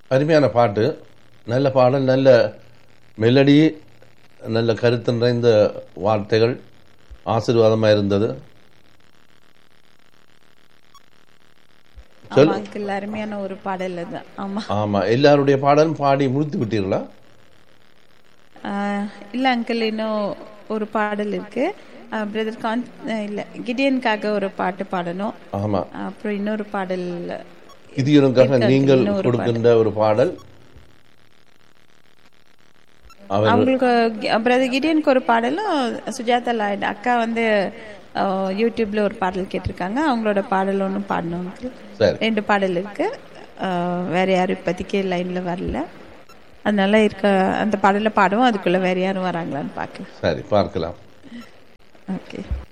அருமையான பாட்டு நல்ல பாடல் நல்ல மெலடி நல்ல கருத்து நிறைந்த வார்த்தைகள் ஆசீர்வாதமாக இருந்தது சொல் ஆமா அங்கிள் அருமையான ஒரு பாடல் தான் ஆமா ஆமா எல்லாருடைய பாடலும் பாடி முடித்து விட்டீர்களா ஆஹ் இல்ல அங்கிள் இன்னும் ஒரு பாடல் இருக்கு பிரதர் கான் ஆஹ் இல்ல கிடியனுக்காக ஒரு பாட்டு பாடணும் ஆமா அப்புறம் இன்னொரு பாடல் இது எனக்காக இருக்கு, நீங்கள் இன்னும் ஒரு கொடுக்கின்ற ஒரு பாடல் அவர் அவங்களுக்கு பிரதர் கிடியனுக்கு ஒரு பாடலும் சுஜாதா லாய்டு அக்கா வந்து ஆஹ் யூடியூப்ல ஒரு பாடல் கேட்டிருக்காங்க அவங்களோட பாடல் ஒன்றும் பாடணும் uncle. சரி ரெண்டு பாடல் இருக்கு ஆஹ் வேற யாரும் இப்போதைக்கு லைன்ல வரல அதனால இருக்க அந்த பாடலை பாடுவோம் அதுக்குள்ள வேற யாரும் வராங்களான்னு பார்க்கலாம் சரி பார்க்கலாம் ஓகே